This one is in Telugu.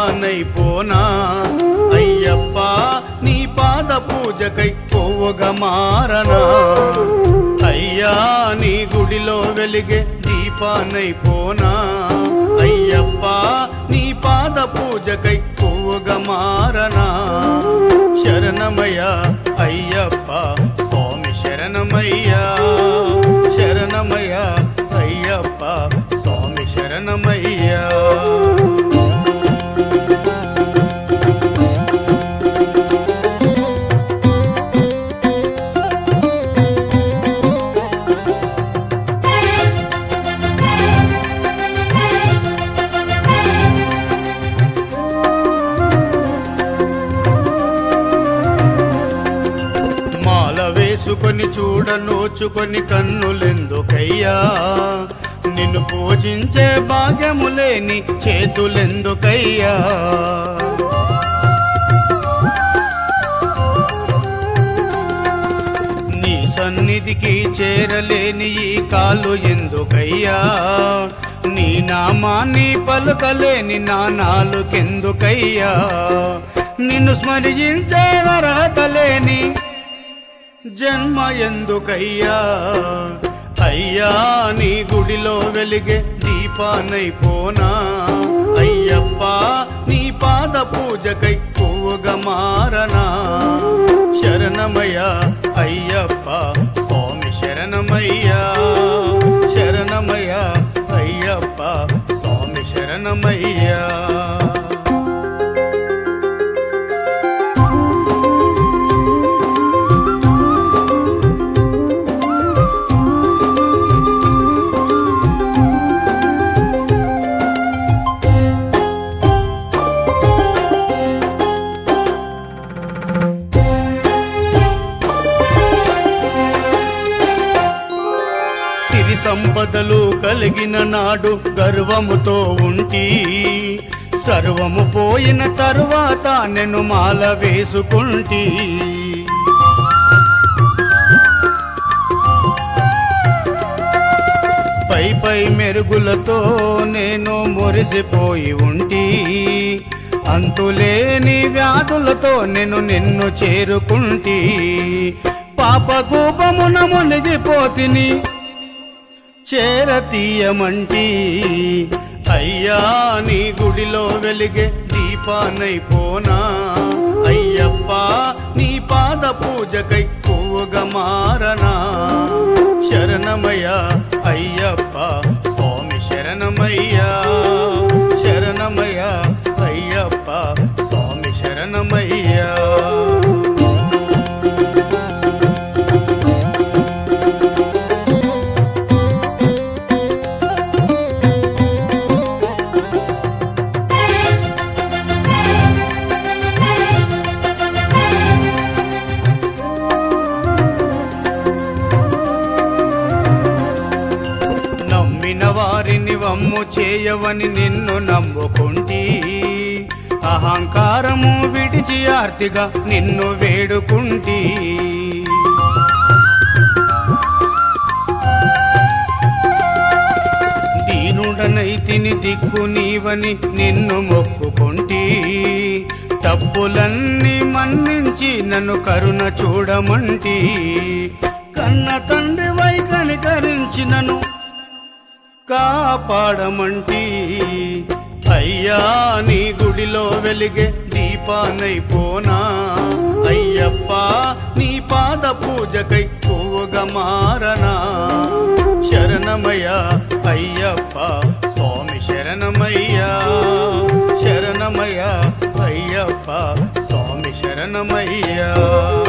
దీపానైపోనా అయ్యప్ప నీ పాద పూజకై పోవగా మారనా అయ్యా నీ గుడిలో వెలిగే దీపానైపోనా అయ్యప్ప నీ పాద పూజకై పోవగా మారనా శరణమయ్య అయ్యప్ప స్వామి శరణమయ్యా శరణమయ్య అయ్యప్ప స్వామి శరణమయ్యా మాల వేసుకొని చూడ నోచుకొని కన్నులెందుకయ్యా నిన్ను పూజించే భాగ్యము లేని చేతులెందుకయ్యా నీ సన్నిధికి చేరలేని ఈ కాలు ఎందుకయ్యా నీ నామాన్ని పలుకలేని నా నాలుకెందుకయ్యా నిన్ను స్మరించే అర్హత లేని జన్మ ఎందుకయ్యా అయ్యా నీ గుడిలో వెలిగే దీపానైపోనా అయ్యప్ప నీ పాద పూజకై పువ్వుగా మారనా శరణమయ్య అయ్యప్ప స్వామి శరణమయ్యా శరణమయ్య అయ్యప్ప స్వామి శరణమయ్యా సిరి సంపదలు కలిగిన నాడు గర్వముతో ఉంటి సర్వము పోయిన తరువాత నేను మాల వేసుకుంటి పై పై మెరుగులతో నేను మురిసిపోయి ఉంటి అంతులేని వ్యాధులతో నేను నిన్ను చేరుకుంటి పాప కూపమున మునిగిపోతిని చేరతీయమంటి అయ్యా నీ గుడిలో వెలిగే దీపానైపోనా అయ్యప్ప నీ పాద పూజకై పువ్వుగా మారనా శరణమయ్య అయ్యప్ప స్వామి శరణమయ్యా శరణమయ్య అయ్యప్ప స్వామి శరణమయ్యా నమ్మిన వారిని వమ్ము చేయవని నిన్ను నమ్ముకుంటి అహంకారము విడిచి ఆర్తిగా నిన్ను వేడుకుంటి దీనుడనైతిని దిక్కు నీవని నిన్ను మొక్కుకుంటి తప్పులన్నీ మన్నించి నన్ను కరుణ చూడమంటి కన్న తండ్రి వై కనికరించి నన్ను కాపాడమంటి అయ్యా నీ గుడిలో వెలిగే దీపానైపోనా అయ్యప్ప నీ పాద పూజకై పువ్వుగా మారనా శరణమయ్య అయ్యప్ప స్వామి శరణమయ్యా శరణమయ్య అయ్యప్ప స్వామి శరణమయ్యా